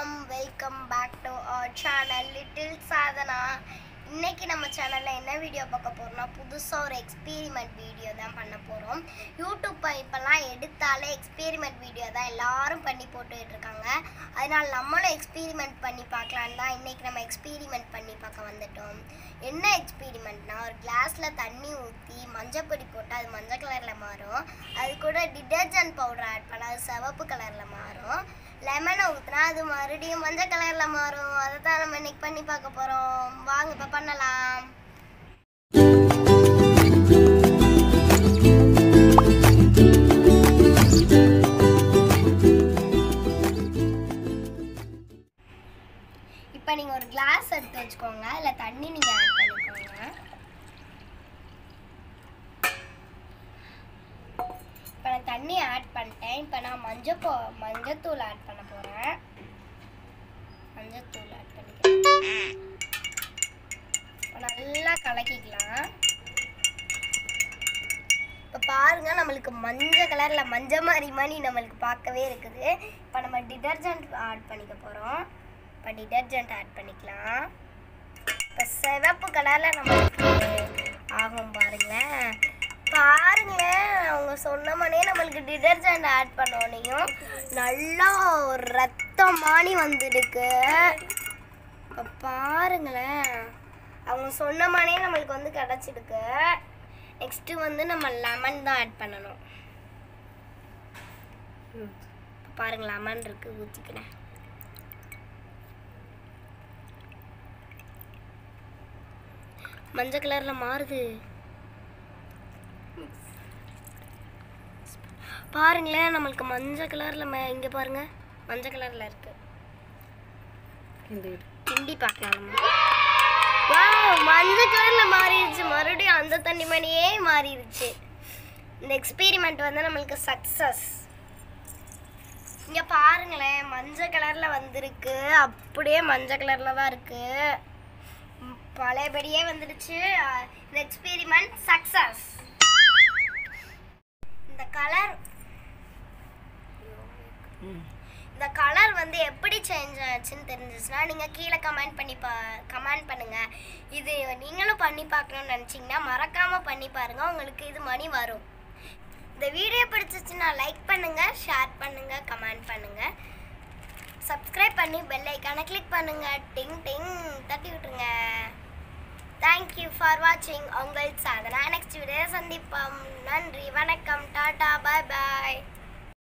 வணக்கம் welcome back to our channel little Sadhana இன்னைக்கு நம்ம சேனலில் என்ன வீடியோ பார்க்க போறோம்னா புதுசாக ஒரு எக்ஸ்பீரிமெண்ட் வீடியோ தான் பண்ண போகிறோம் யூடியூப் இப்போல்லாம் எடுத்தாலே எக்ஸ்பீரிமெண்ட் வீடியோ தான் எல்லாரும் பண்ணி போட்டுட்டு இருக்காங்க அதனால நம்மளும் எக்ஸ்பீரிமெண்ட் பண்ணி பார்க்கலான்னு தான் இன்னைக்கு நம்ம எக்ஸ்பீரிமெண்ட் பண்ணி பார்க்க வந்துட்டோம் என்ன எக்ஸ்பீரிமெண்ட்னா ஒரு கிளாஸில் தண்ணி ஊற்றி மஞ்சப்பொடி போட்டு அது மஞ்சள் கலரில் மாறும் அது கூட டிடர்ஜென்ட் பவுடர் ஆட் பண்ணால் அது சிவப்பு கலரில் மாறும் லெமனை ஊற்றினா அது மறுபடியும் மஞ்சள் கலரில் மாறும் அதை தான் நம்ம இன்னைக்கு பண்ணி பார்க்க போகிறோம் வாங்க இப்போ பண்ணலாம் இப்போ நீங்கள் ஒரு கிளாஸ் எடுத்து வச்சுக்கோங்க அதில் தண்ணி நீங்கள் ஆட் பண்ணிக்கோங்க இப்போ நான் தண்ணி ஆட் பண்ணிட்டேன் இப்போ நான் மஞ்சள் போ மஞ்சத்தூள் ஆட் பண்ண போகிறேன் மஞ்சத்தூள் ஆட் பண்ணிக்கிறேன் இப்போ நல்லா கலக்கிக்கலாம் இப்போ பாருங்க நம்மளுக்கு மஞ்சள் கலரில் மஞ்சள் மாதிரி மாதிரி நம்மளுக்கு பார்க்கவே இருக்குது இப்போ நம்ம டிடர்ஜென்ட் ஆட் பண்ணிக்க போகிறோம் இப்போ டிடர்ஜென்ட் ஆட் பண்ணிக்கலாம் இப்போ சிவப்பு கலரில் நம்மளுக்கு ஆகும் பாருங்களேன் பாருங்களேன் அவங்க சொன்ன மாதிரியே நம்மளுக்கு டிடர்ஜென்ட் ஆட் பண்ணோனையும் நல்லா ஒரு ரத்தம் மாதிரி வந்துருக்கு இப்போ பாருங்களேன் அவங்க சொன்ன மாதிரியே நம்மளுக்கு வந்து கிடச்சிருக்கு நெக்ஸ்ட்டு வந்து நம்ம லெமன் தான் ஆட் பண்ணணும் இப்போ பாருங்க லெமன் இருக்கு ஊற்றிக்கிறேன் மஞ்சள் கலரில் மாறுது பாருங்களேன் நம்மளுக்கு மஞ்சள் கலரில் இங்கே பாருங்க மஞ்சள் கலரில் இருக்கு கிண்டி பார்க்கலாம் நம்ம Wow, மஞ்சள் கலரில் மாறிடுச்சு மறுபடியும் அந்த தண்ணி மணியே மாறிடுச்சு இந்த எக்ஸ்பெரிமெண்ட் வந்து நம்மளுக்கு சக்ஸஸ் இங்கே பாருங்களேன் மஞ்சள் கலரில் வந்திருக்கு அப்படியே மஞ்சள் கலரில் தான் இருக்கு ம், பழையபடியே வந்துடுச்சு அஹ், இந்த எக்ஸ்பெரிமெண்ட் சக்ஸஸ் இந்த கலர் இந்த கலர் வந்து எப்படி சேஞ்ச் ஆச்சுன்னு தெரிஞ்சிச்சுன்னா நீங்கள் கீழே கமெண்ட் பண்ணி பா கமெண்ட் பண்ணுங்கள் இது நீங்களும் பண்ணி பார்க்கணும்னு நினச்சிங்கன்னா மறக்காமல் பண்ணி பாருங்கள் உங்களுக்கு இது மணி வரும் இந்த வீடியோ பிடிச்சிச்சுன்னா லைக் பண்ணுங்கள் ஷேர் பண்ணுங்கள் கமெண்ட் பண்ணுங்கள் சப்ஸ்கிரைப் பண்ணி பெல் ஐக்கானை கிளிக் பண்ணுங்கள் டிங் டிங் தட்டி விட்டுருங்க தேங்க்யூ ஃபார் வாட்சிங் உங்கள் சாதனா நெக்ஸ்ட் வீடியோ சந்திப்போம் நன்றி வணக்கம் டாடா பாய் பாய்